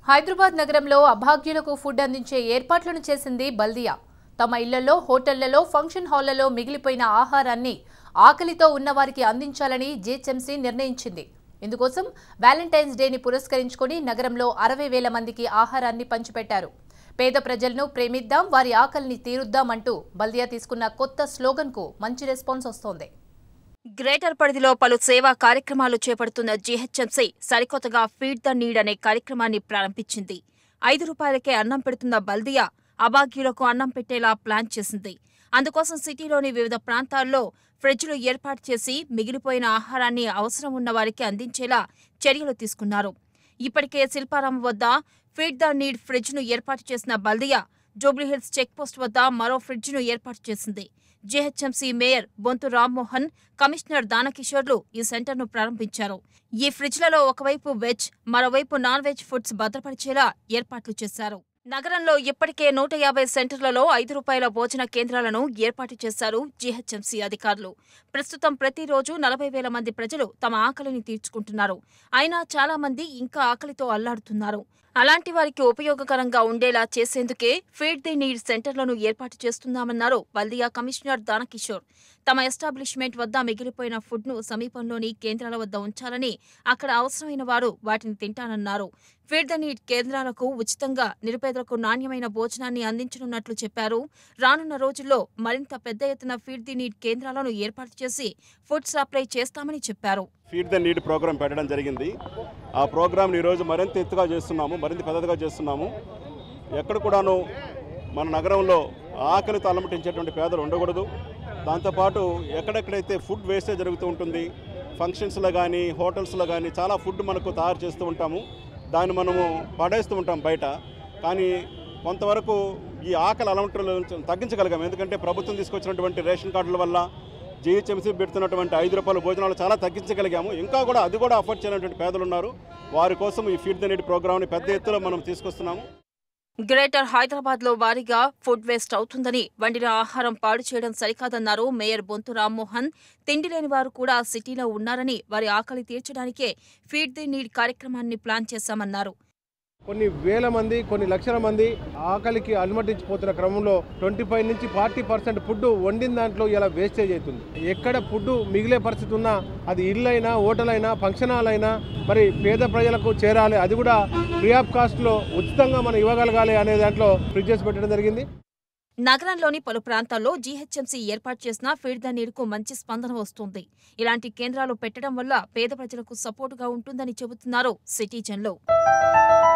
హైదరాబాద్ నగరంలో అభాగ్యులకు ఫుడ్ అందించే ఏర్పాట్లను చేసింది బల్దియా తమ ఇళ్లలో హోటళ్లలో ఫంక్షన్ హాళ్లలో మిగిలిపోయిన ఆహారాన్ని ఆకలితో ఉన్నవారికి అందించాలని జీహెచ్ఎంసీ నిర్ణయించింది ఇందుకోసం వ్యాలంటైన్స్ డేని పురస్కరించుకొని నగరంలో అరవై వేల మందికి ఆహారాన్ని పంచిపెట్టారు పేద ప్రజలను ప్రేమిద్దాం వారి ఆకలిని తీరుద్దాం అంటూ బల్దియా తీసుకున్న కొత్త స్లోగన్కు మంచి రెస్పాన్స్ వస్తోంది గ్రేటర్ పరిధిలో పలు సేవా కార్యక్రమాలు చేపడుతున్న జీహెచ్ఎంసీ సరికొత్తగా ఫీడ్ ద నీడ్ అనే కార్యక్రమాన్ని ప్రారంభించింది ఐదు రూపాయలకే అన్నం పెడుతున్న బల్దియా అభాగ్యులకు అన్నం పెట్టేలా ప్లాన్ చేసింది అందుకోసం సిటీలోని వివిధ ప్రాంతాల్లో ఫ్రిడ్జ్లు ఏర్పాటు చేసి మిగిలిపోయిన ఆహారాన్ని అవసరం ఉన్న వారికి అందించేలా చర్యలు తీసుకున్నారు ఇప్పటికే శిల్పారామం వద్ద ఫీడ్ ద నీడ్ ఫ్రిడ్జ్ను ఏర్పాటు చేసిన బల్దియా జూబ్లీహిల్స్ చెక్ పోస్ట్ వద్ద మరో ఫ్రిడ్జ్ను ఏర్పాటు చేసింది GHMC mayor Bonthu Rammohan commissioner దానకిషోర్లు ఈ సెంటర్ను ప్రారంభించారు ఈ ఫ్రిడ్జ్లలో ఒకవైపు వెజ్ మరోవైపు నాన్ వెజ్ ఫుడ్స్ భద్రపరిచేలా ఏర్పాట్లు చేశారు నగరంలో ఇప్పటికే నూట యాభై సెంటర్లలో ఐదు రూపాయల భోజన కేంద్రాలను ఏర్పాటు చేశారు జీహెచ్ఎంసీ అధికారులు ప్రస్తుతం ప్రతిరోజు నలభై వేల మంది ప్రజలు తమ ఆకలిని తీర్చుకుంటున్నారు అయినా చాలా మంది ఇంకా ఆకలితో అల్లాడుతున్నారు అలాంటి వారికి ఉపయోగకరంగా ఉండేలా చేసేందుకే ఫీడ్ ది నీడ్ సెంటర్లను ఏర్పాటు చేస్తున్నామన్నారు బల్దియా కమిషనర్ దానకిషోర్ తమ ఎస్టాబ్లిష్మెంట్ వద్ద మిగిలిపోయిన ఫుడ్ను సమీపంలోని కేంద్రాల వద్ద ఉంచాలని అక్కడ అవసరమైన వారు వాటిని తింటానన్నారు ఫీడ్ ద నీడ్ కేంద్రాలకు ఉచితంగా నిరుపేదలకు నాణ్యమైన భోజనాన్ని అందించనున్నట్లు చెప్పారు రానున్న రోజుల్లో మరింత పెద్ద ఎత్తున ఫీడ్ ది నీడ్ కేంద్రాలను ఏర్పాటు చేసి ఫుడ్ సప్లై చేస్తామని చెప్పారు ఫీడ్ ద నీడ్ ప్రోగ్రామ్ పెట్టడం జరిగింది ఆ ప్రోగ్రామ్ని ఈరోజు మరింత ఎత్తుగా చేస్తున్నాము మరింత పెద్దదిగా చేస్తున్నాము ఎక్కడ కూడాను మన నగరంలో ఆకలితో అలమటించేటువంటి పేదలు ఉండకూడదు దాంతోపాటు ఎక్కడెక్కడైతే ఫుడ్ వేస్టేజ్ జరుగుతూ ఉంటుంది ఫంక్షన్స్లో కానీ హోటల్స్లో కానీ చాలా ఫుడ్ మనకు తయారు చేస్తూ ఉంటాము దాన్ని మనము పడేస్తూ ఉంటాం బయట కానీ కొంతవరకు ఈ ఆకలి అలమటలు తగ్గించగలిగాం ఎందుకంటే ప్రభుత్వం తీసుకొచ్చినటువంటి రేషన్ కార్డుల వల్ల జీహెచ్ఎంసీ పెడుతున్నటువంటి ఐదు రూపాయల భోజనాలు చాలా తగ్గించగలిగాము ఇంకా కూడా అది కూడా అఫోర్డ్ చేయనటువంటి పేదలు ఉన్నారు వారి కోసం ఈ ఫీడ్ ద నీడ్ ప్రోగ్రామ్ని పెద్ద ఎత్తులో మనం తీసుకొస్తున్నాము గ్రేటర్ హైదరాబాద్ లో భారీగా ఫుడ్ వేస్ట్ అవుతుందని వండిన ఆహారం పాడు చేయడం సరికాదన్నారు మేయర్ బొంతు రామ్మోహన్ తిండి లేని వారు కూడా సిటీలో ఉన్నారని వారి ఆకలి తీర్చడానికే ఫీడ్ ది నీడ్ కార్యక్రమాన్ని ప్లాన్ చేశామన్నారు కొన్ని వేల మంది కొన్ని లక్షల మంది ఆకలికి అలమటించిపోతున్న క్రమంలో ట్వంటీ ఫైవ్ నుంచి ఫార్టీ పర్సెంట్ ఫుడ్ వండిన దాంట్లో ఇలా వేస్టేజ్ అవుతుంది ఎక్కడ ఫుడ్ మిగిలే పరిస్థితి ఉన్నా అది ఇల్లు అయినా హోటల్ అయినా ఫంక్షన్ హాల్ అయినా మరి పేద ప్రజలకు చేరాలి అది కూడా ఫ్రీ ఆఫ్ కాస్ట్లో ఉచితంగా మనం ఇవ్వగలగాలి అనే దాంట్లో ఫ్రిడ్జెస్ పెట్టడం జరిగింది నగరంలోని పలు ప్రాంతాల్లో జీహెచ్ఎంసీ ఏర్పాటు చేసిన ఫీడ్ ద నీడ్కు మంచి స్పందన వస్తుంది ఇలాంటి కేంద్రాలు పెట్టడం వల్ల పేద ప్రజలకు సపోర్టుగా ఉంటుందని చెబుతున్నారు సిటిజన్లు